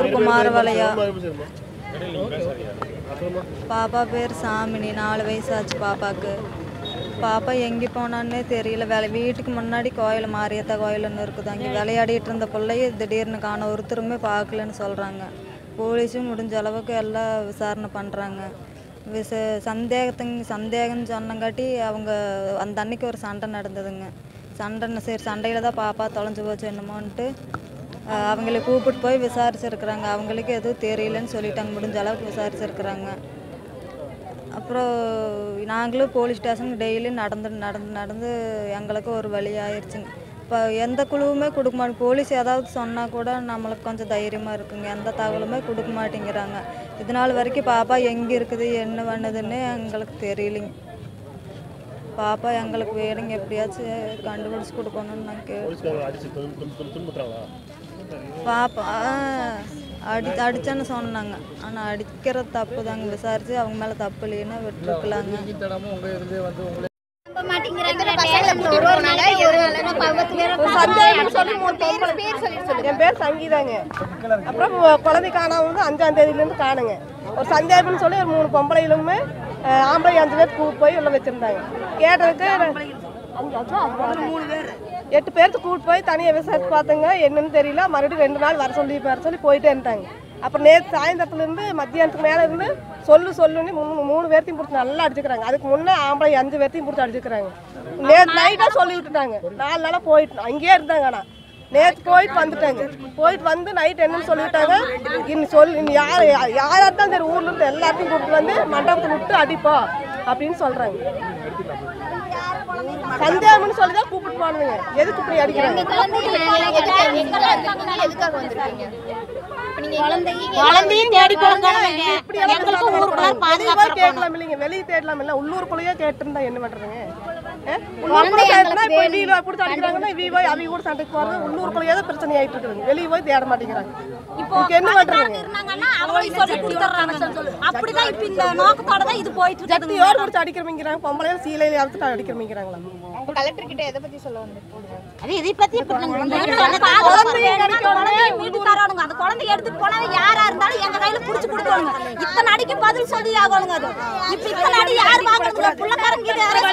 குமாரவளையா பாப்பா பேர் சாமினி நாலு வயசு ஆச்சு பாப்பாக்கு பாப்பா எங்கே போனான்னே தெரியல வேலை வீட்டுக்கு முன்னாடி கோயில் மாரியத்தா கோயில்னு இருக்குது அங்கே விளையாடிட்டு இருந்த பிள்ளைய திடீர்னு காண ஒருத்தருமே பார்க்கலன்னு சொல்கிறாங்க போலீஸும் முடிஞ்ச அளவுக்கு எல்லாம் விசாரணை பண்ணுறாங்க விச சந்தேகத்துங்க சந்தேகம்னு சொன்னங்காட்டி அவங்க அந்த அன்னைக்கு ஒரு சண்டை நடந்ததுங்க சண்டைன்னு சரி சண்டையில் தான் பாப்பா தொலைஞ்சு போச்சு என்னமோன்ட்டு அஹ் அவங்களை கூப்பிட்டு போய் விசாரிச்சிருக்கிறாங்க அவங்களுக்கு எதுவும் தெரியலன்னு சொல்லிட்டாங்க முடிஞ்ச அளவுக்கு விசாரிச்சிருக்கிறாங்க அப்புறம் நாங்களும் போலீஸ் ஸ்டேஷனுக்கு டெய்லி நடந்து நடந்து நடந்து எங்களுக்கு ஒரு வழி ஆயிடுச்சுங்க இப்போ எந்த குழுவுமே கொடுக்க மாட்டேங்க போலீஸ் ஏதாவது சொன்னால் கூட நம்மளுக்கு கொஞ்சம் தைரியமாக இருக்குங்க எந்த தகவலுமே கொடுக்க மாட்டேங்கிறாங்க இது நாள் வரைக்கும் பாப்பா எங்கே இருக்குது என்ன பண்ணுதுன்னு எங்களுக்கு தெரியலைங்க பாப்பா எங்களுக்கு வேணுங்க எப்படியாச்சும் கண்டுபிடிச்சி கொடுக்கணும்னு நான் கே போலீஸ்காரங்க அடிச்சு துன்பு- துன்பு- துன்புறுத்துறாங்களா பாப்பா ஆ, அடி அடிச்சேன்னு சொன்னாங்க ஆனால் அடிக்கிறது தப்பு தாங்க விசாரித்து அவங்க மேலே தப்பு இல்லைன்னா விட்டுருக்கலாங்க நம்ப மாட்டேங்கிறாங்க ஒரு ஒரு நாளைக்கு ஒரு வேலைன்னா பக்கத்து வேற சந்தேகம்னு சொல்லி மூணு பொம்பளை என் பேர் சங்கீதாங்க அப்புறம் உ- குழந்தை காணாம வந்து அஞ்சாம் தேதியிலேருந்து காணுங்க ஒரு சந்தேகம்னு சொல்லி ஒரு மூணு பொம்பளைகளுமே அஹ், ஆம்பளை அஞ்சு பேர் கூப்பிட்டு போய் உள்ள வச்சிருந்தாங்க கேட்டதுக்கு அஞ்சு, அஞ்சு, மூணு பேர் எட்டு பேர்த்து கூப்பிட்டு போய் தனியாக விசாரிச்சு பார்த்தங்க என்னன்னு தெரியல மறுபடியும் ரெண்டு நாள் வர சொல்லி வர சொல்லி போயிட்டே இருந்தாங்க அப்புறம் நேற்று சாயந்தரத்துல இருந்து மத்தியானத்துக்கு மேலே இருந்து சொல்லு சொல்லுன்னு மூணு மூணு பேர்த்தையும் பிடிச்சி நல்லா அடிச்சுக்கிறாங்க அதுக்கு முன்னே ஆம்பளை அஞ்சு பேர்த்தையும் பிடிச்சி அடிச்சுக்கிறாங்க நேற்று நைட்டாக சொல்லி விட்டுட்டாங்க நாலு நாளாக போயிட்டு அங்கேயே இருந்தாங்க ஆனால் நேற்று போயிட்டு வந்துட்டாங்க போயிட்டு வந்து நைட் என்னன்னு சொல்லிட்டாங்க இன்னும் சொல்லி இன்னும் யார் யாராக இருந்தாலும் சரி ஊர்ல இருந்து எல்லாத்தையும் கூப்பிட்டு வந்து மண்டபத்தை விட்டு அடிப்போம் அப்படின்னு சொல்றாங்க சந்தேகம்னு சொல்லி தான் கூப்பிட்டு போனாங்க எதுக்கு இப்படி அடிக்கிறாங்க எதுக்காக வந்திருக்கீங்க குழந்தையும் தேடி கொடுக்கணும் இப்படி எல்லாம் எங்களுக்கு சண்டை ஊருக்குள்ள போடக்கூடாது. பாதுகாப்பு வெளிய போய் கேட்கலாம் இல்லைங்க வெளியே தேடலாம் இல்ல உள்ளூருக்குள்ளேயே கேட்டிருந்தா என்ன பண்றதுங்க அஹ்? உள்ளூருக்குள்ள கேட்டா இப்ப வெளியில பிடிச்சி அடிக்கிறாங்கன்னா இவ போய் அவங்க கூட சண்டைக்கு போறது உள்ளூருக்குள்ளேயே தான் பிரச்சனை ஆயிட்டு இருக்குதுங்க வெளியே போய் தேட மாட்டேங்கிறாங்க இதுக்கு என்ன பண்றதுங்க இருந்தாங்கன்னா அவங்களுக்கு சொல்லி கொடுத்துட்றாங்க அப்படிதான் இப்ப இந்த நோக்கத்தோட தான் இது போயிட்டு இருக்குது ஜட்டியோடு பிடிச்சி அடிக்கிறமிங்கிறாங்க பொம்பளையும் சீலையில அறுத்துட்டு அடிக்கிறமிங்கிறாங்களா கலெக்டர் கிட்ட எதை பத்தி சொல்ல வந்திருக்கீங்க அது இதை பத்தி இப்ப நாங்க வந்து அந்த பாதுகாப்பு வேணும்னா குழந்தைய மீட்டு தரணுங்க அந்த குழந்தைய எடுத்துட்டு போனா யாரா இருந்தாலும் எங்க கையில புடிச்சு கொடுக்கணுங்க இத்தனை அடிக்கு பதில் சொல்லி ஆகணுங்க அது இப்ப இத்தனை அடி யார் வாங்குறது புள்ளக்காரங்க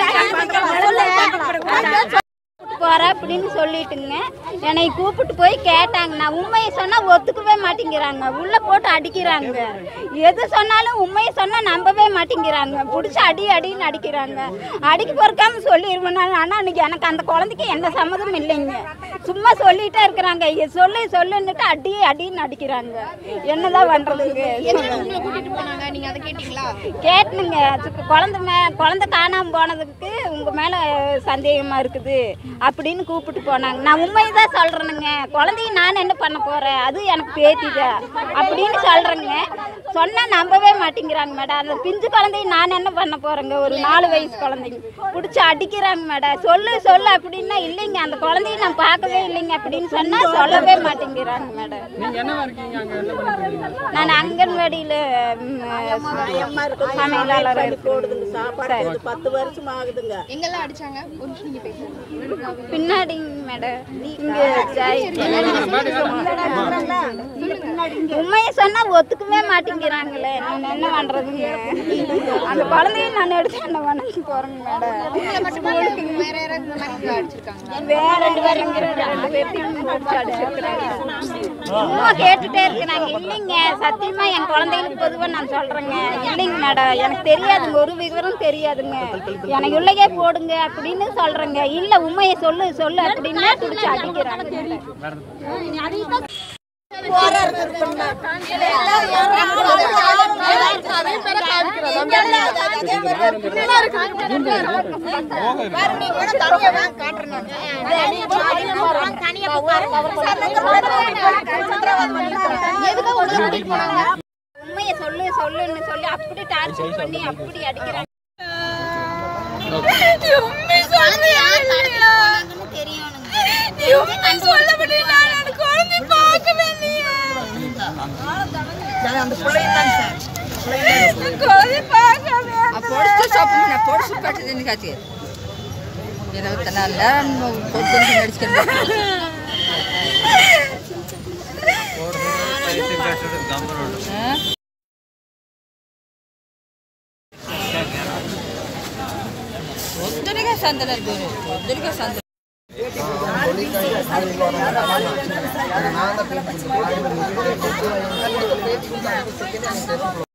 சொல்லு போற அப்படின்னு சொல்லிட்டுங்க என்னை கூப்பிட்டு போய் கேட்டாங்க நான் உண்மையை சொன்னா ஒத்துக்கவே மாட்டேங்கிறாங்க உள்ள போட்டு அடிக்கிறாங்க எது சொன்னாலும் உண்மையை சொன்னா நம்பவே மாட்டேங்கிறாங்க பிடிச்சி அடி அடின்னு அடிக்கிறாங்க அடிக்க பொறுக்காம சொல்லிடுவேன் ஆனால் அன்னைக்கு எனக்கு அந்த குழந்தைக்கு எந்த சம்மதமும் இல்லைங்க சும்மா சொல்லிட்டே இருக்கிறாங்க இங்க சொல்லு சொல்லுன்னுட்டு அடி அடின்னு அடிக்கிறாங்க என்னதான் பண்றதுங்க உங்களை கூட்டிட்டு போனாங்க நீங்க அதை கேட்டீங்களா கேட்டனுங்க அதுக்கு குழந்தை மே குழந்தை காணாம போனதுக்கு உங்க மேல சந்தேகமா இருக்குது அப்படின்னு கூப்பிட்டு போனாங்க நான் உண்மையை தான் சொல்றேனுங்க குழந்தைய நான் என்ன பண்ண போறேன் அது எனக்கு பேத்திதா அப்படின்னு சொல்றேங்க சொன்னா நம்பவே மாட்டேங்கிறாங்க மேடம் அந்த பிஞ்சு குழந்தைய நான் என்ன பண்ண போறேங்க ஒரு நாலு வயசு குழந்தைங்க பிடிச்சி அடிக்கிறாங்க மேடம் சொல்லு சொல்லு அப்படின்னா இல்லைங்க அந்த குழந்தைய நான் பார்க்கவே இல்லைங்க அப்படின்னு சொன்னா சொல்லவே மாட்டேங்கிறாங்க மேடம் நான் அங்கன்வாடியில சமையலாளர் போடுதுங்க சாப்பாடு பத்து வருஷம் ஆகுதுங்க எங்கெல்லாம் அடிச்சாங்க ஒரு நிமிஷம் நீங்க பேசுங்க பின்னாடி மேடம் இங்க ஜாய். உண்மையை சொன்னா ஒத்துக்கவே மாட்டேங்கிறாங்களே நான் என்ன பண்றதுங்க அந்த குழந்தைய நான் எடுத்து என்ன பண்ண போறேங்க மேடம் உங்களை மட்டுமா இல்ல வேற யாராவது இந்த மாதிரி உங்களை அடிச்சிருக்காங்களா வேற ரெண்டு பேருங்க ரெண்டு பேர்த்தையும் பிடிச்சி அடிச்சிருக்கிறாங்க சும்மா கேட்டுட்டே இருக்கிறாங்க இல்லைங்க சத்தியமா என் குழந்தைகளுக்கு பொதுவாக நான் சொல்றேங்க இல்லைங்க மேடம் எனக்கு தெரியாதுங்க ஒரு விவரம் தெரியாதுங்க எனக்கு உள்ளே போடுங்க அப்படின்னு சொல்றேங்க இல்ல உண்மையை சொல்லு சொல்லு அப்படின்னு பிடிச்சி அடிக்கிறாங்க உண்மையை சொல்லு சொல்லுன்னு சொல்லி அப்படி டார்ச்சர் பண்ணி அப்படி அடிக்கிறாங்க పొడుస్తూ చొప్పున పొడుస్తూ పెట్టింది కాచి ఇరవై నాలుగు పొద్దున్న నడుచుకుని పొద్దునగా సందలేదు పొద్దునగా సంద నాన్న